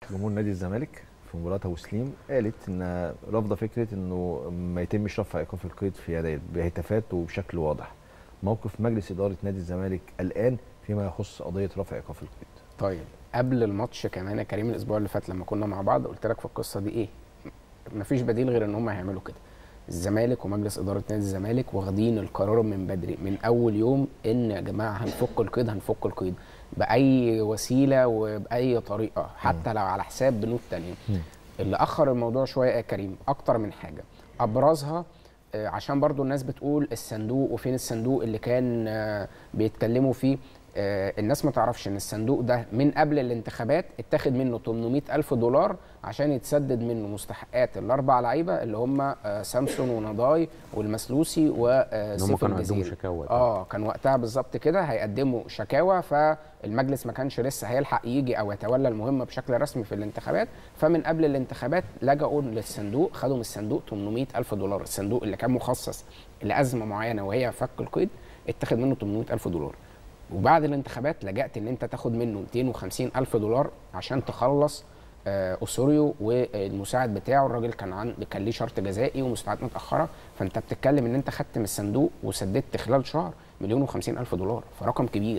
جمهور نادي الزمالك في مباراه ابو سليم قالت ان رافضه فكره انه ما يتمش رفع ايقاف القيد في يناير بهتافات وبشكل واضح موقف مجلس اداره نادي الزمالك الان فيما يخص قضيه رفع ايقاف القيد طيب قبل الماتش كمان يا كريم الاسبوع اللي فات لما كنا مع بعض قلت لك في القصه دي ايه مفيش بديل غير ان هم هيعملوا كده الزمالك ومجلس اداره نادي الزمالك واخدين القرار من بدري من اول يوم ان يا جماعه هنفك القيد هنفك القيد باي وسيله وباي طريقه حتى لو على حساب بنود تانية اللي اخر الموضوع شويه يا كريم اكتر من حاجه ابرزها آه، عشان برضو الناس بتقول الصندوق وفين الصندوق اللي كان آه، بيتكلموا فيه آه، الناس ما تعرفش ان الصندوق ده من قبل الانتخابات اتاخد منه 800 الف دولار عشان يتسدد منه مستحقات الاربع لعيبه اللي هم آه، سامسون ونضاي والمسلوسي إن هم وسيف كانوا عندهم الجزيري شكاوى. اه كان وقتها بالظبط كده هيقدموا شكاوى فالمجلس ما كانش لسه هيلحق يجي او يتولى المهمه بشكل رسمي في الانتخابات فمن قبل الانتخابات لجأوا للصندوق خدوا من الصندوق 800 الف دولار الصندوق اللي كان مخصص لازمه معينه وهي فك القيد اتخذ منه 800 الف دولار وبعد الانتخابات لجأت ان انت تاخد منه 250 الف دولار عشان تخلص آه، اسوريو والمساعد بتاعه الراجل كان عن كان ليه شرط جزائي ومستعد متاخره فانت بتتكلم ان انت خدت من الصندوق وسددت خلال شهر مليون و50 الف دولار فرقم كبير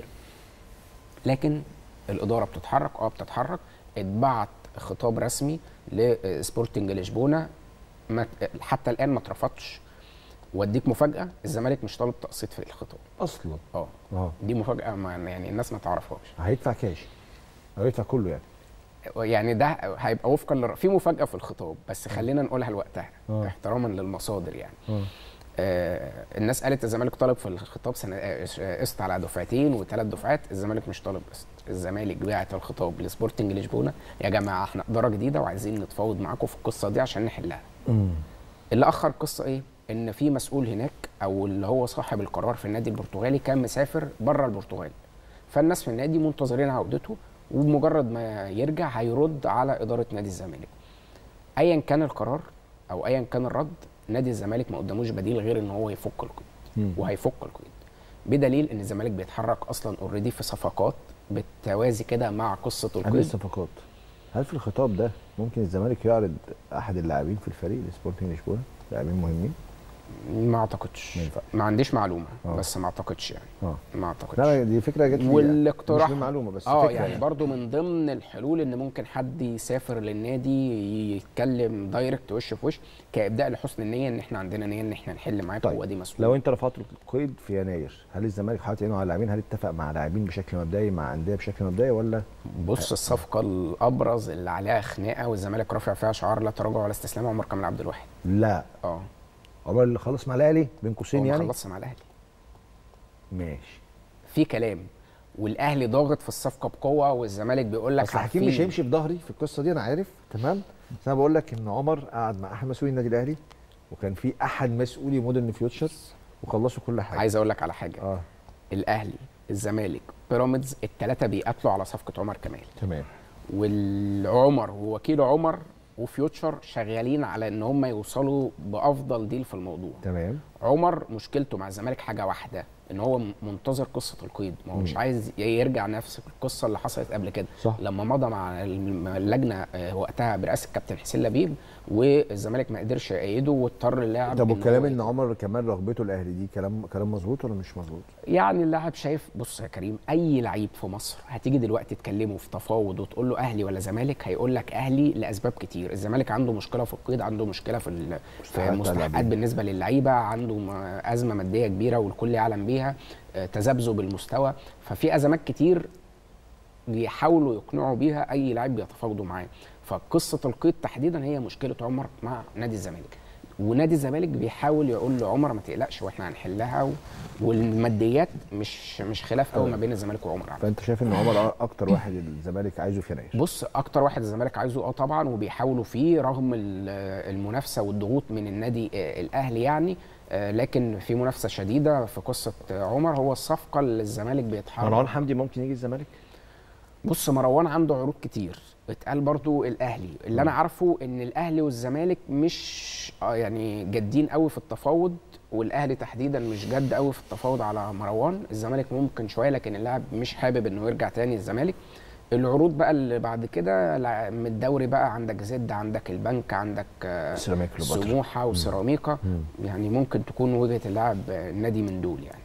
لكن الاداره بتتحرك اه بتتحرك اتبعت خطاب رسمي لسبورتنج لشبونه ما حتى الان ما اترفضش واديك مفاجاه الزمالك مش طالب تقسيط في الخطاب اصلا اه اه دي مفاجاه ما يعني الناس ما تعرفهاش هيدفع كاش او يدفع كله يعني يعني ده هيبقى وفقا للر... في مفاجاه في الخطاب بس خلينا نقولها لوقتها آه. احتراما للمصادر يعني اه آه الناس قالت الزمالك طالب في الخطاب سنة آه، قسط على دفعتين وثلاث دفعات الزمالك مش طالب قسط الزمالك بعت الخطاب لسبورتنج لشبونه يا جماعه احنا اداره جديده وعايزين نتفاوض معاكم في القصه دي عشان نحلها اللي اخر القصه ايه ان في مسؤول هناك او اللي هو صاحب القرار في النادي البرتغالي كان مسافر بره البرتغال فالناس في النادي منتظرين عودته وبمجرد ما يرجع هيرد على اداره نادي الزمالك ايا كان القرار او ايا كان الرد نادي الزمالك ما قداموش بديل غير ان هو يفك القيد مم. وهيفك القيد بدليل ان الزمالك بيتحرك اصلا اوريدي في صفقات بالتوازي كده مع قصه قبل القيد الصفقات هل في الخطاب ده ممكن الزمالك يعرض احد اللاعبين في الفريق لسبورتنج لشبونه لاعبين مهمين ما اعتقدش ما ينفعش. ما عنديش معلومه آه. بس ما اعتقدش يعني اه ما اعتقدش لا دي فكره جت لي والاقتراح مش من معلومه بس اه فكره يعني برضو من ضمن الحلول ان ممكن حد يسافر للنادي يتكلم دايركت وش في وش كابداء لحسن النيه ان احنا عندنا نيه ان احنا نحل معاكم طيب، وادي مسؤول لو انت رفعت القيد في يناير هل الزمالك حاطط عينه على اللاعبين هل اتفق مع لاعبين بشكل مبدئي مع انديه بشكل مبدئي ولا بص الصفقه الابرز اللي عليها خناقه والزمالك رافع فيها شعار لا تراجع ولا استسلام عمر كامل عبد الواحد لا اه عمر اللي خلص مع الاهلي بين قوسين هو يعني خلص مع الاهلي ماشي في كلام والاهلي ضاغط في الصفقه بقوه والزمالك بيقول لك اصل حكيم مش هيمشي في ظهري في القصه دي انا عارف تمام بس انا بقول لك ان عمر قعد مع احد مسؤولي النادي الاهلي وكان في احد مسؤولي مودرن فيوتشر وخلصوا كل حاجه عايز اقول لك على حاجه اه الاهلي الزمالك بيراميدز الثلاثه بيقاتلوا على صفقه عمر كمال تمام والعمر ووكيل عمر وفيوتشر شغالين على ان هم يوصلوا بافضل ديل في الموضوع تمام عمر مشكلته مع الزمالك حاجه واحده ان هو منتظر قصه القيد ما هو مش مم. عايز يرجع نفس القصه اللي حصلت قبل كده صح. لما مضى مع الم- اللجنه آه، وقتها برئاسه الكابتن حسين لبيب والزمالك ما قدرش يأيده واضطر اللاعب طب إن والكلام هو ان عمر كمان رغبته الاهلي دي كلام كلام مظبوط ولا مش مظبوط؟ يعني اللاعب شايف بص يا كريم اي لعيب في مصر هتيجي دلوقتي تكلمه في تفاوض وتقول له اهلي ولا زمالك هيقول لك اهلي لاسباب كتير الزمالك عنده مشكله في القيد عنده مشكله في ال- في مستحقات المستحقات اللاعبين. بالنسبه للعيبه عنده م- ازمه ماديه كبيره والكل يعلم بيها آه، تذبذب المستوى ففي ازمات كتير بيحاولوا يقنعوا بيها اي لاعب بيتفاوضوا معاه فقصه القيد تحديدا هي مشكله عمر مع نادي الزمالك ونادي الزمالك بيحاول يقول لعمر ما تقلقش واحنا هنحلها و... والماديات مش مش خلاف قوي ما بين الزمالك وعمر على فانت شايف ان عمر اكتر واحد الزمالك عايزه في يناير بص اكتر واحد الزمالك عايزه اه طبعا وبيحاولوا فيه رغم ال- المنافسه والضغوط من النادي آه، الاهلي يعني آه، لكن في منافسه شديده في قصه آه، عمر هو الصفقه اللي الزمالك بيتحرك مروان حمدي ممكن يجي الزمالك؟ بص مروان عنده عروض كتير اتقال برضو الاهلي اللي انا عارفه ان الاهلي والزمالك مش آه يعني جادين قوي في التفاوض والاهلي تحديدا مش جد قوي في التفاوض على مروان الزمالك ممكن شويه لكن اللاعب مش حابب انه يرجع تاني الزمالك العروض بقى اللي بعد كده لا- من الدوري بقى عندك زد عندك البنك عندك آه، سيراميك كليوباترا سموحه وسيراميكا مم. يعني ممكن تكون وجهه اللاعب آه، نادي من دول يعني